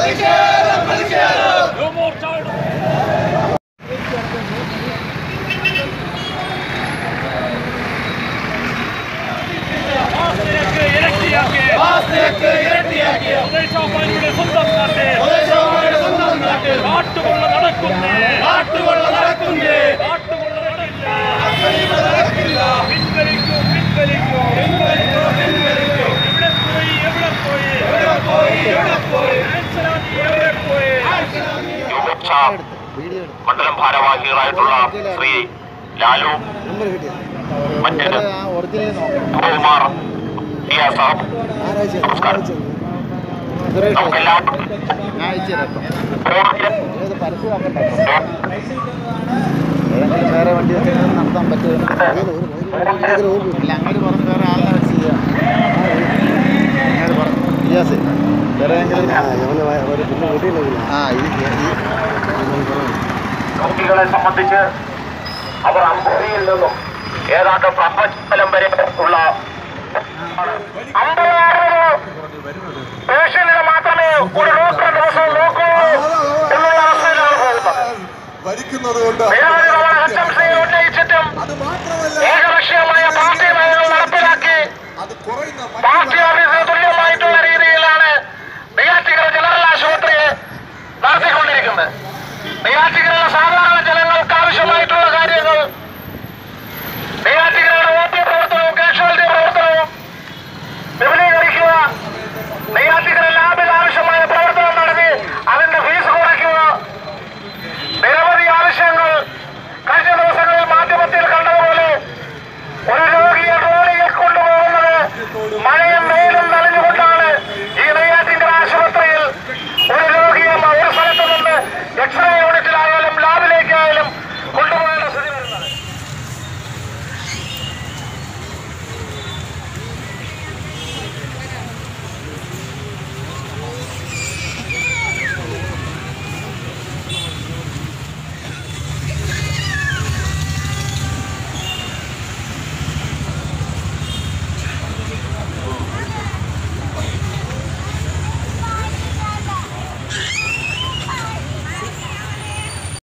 യുവമോർച്ചയുടെ വാസ്തവക്ക് ഇരട്ടിയാക്കി സ്വദേശാഭിമാനിയുടെ സ്വന്തം നാട്ടിൽ കാട്ടുകൊള്ള നടക്കുന്നേ കാട്ടുകൊള്ള നടക്കില്ല പിൻവലിക്കൂ പിൻവലിക്കൂ എവിടെ പോയി എവിടെ പോയി ആൻസലാജി എവിടെ പോയി യുവമോർച്ച മണ്ഡലം ഭാരവാഹികളായിട്ടുള്ള ശ്രീ ലാലു നമ്പർ കിട്ടിയ മറ്റൊരു ആ ഒറിജിനൽ നോക്കാം കുമാർ ടി ആർ സാബ് ആരാഴ്ച നമസ്കാരം. സുരേഷ് നമുക്കെല്ലാം ഞാൻ അയച്ചു തരാം ഫോണിൽ ഏത് പരസ്യം ആക്കട്ടെ ഏതെങ്കിലും വേറെ വണ്ടി വെച്ചാൽ നടത്താൻ പറ്റുമോ ഇല്ല അങ്ങനെ പറഞ്ഞ് വേറെ ആളിനെ വെച്ച് ചെയ്യാം അങ്ങനെ പറഞ്ഞു ഇയാസ് വേറെ ഏതെങ്കിലും ആ ഇത് കുട്ടികളെ സംബന്ധിച്ച് അവർ അമ്പൂരിയിൽ നിന്നും ഏതാണ്ട് പ്രപഞ്ചലം വരെ ഉള്ള അമ്പയാർ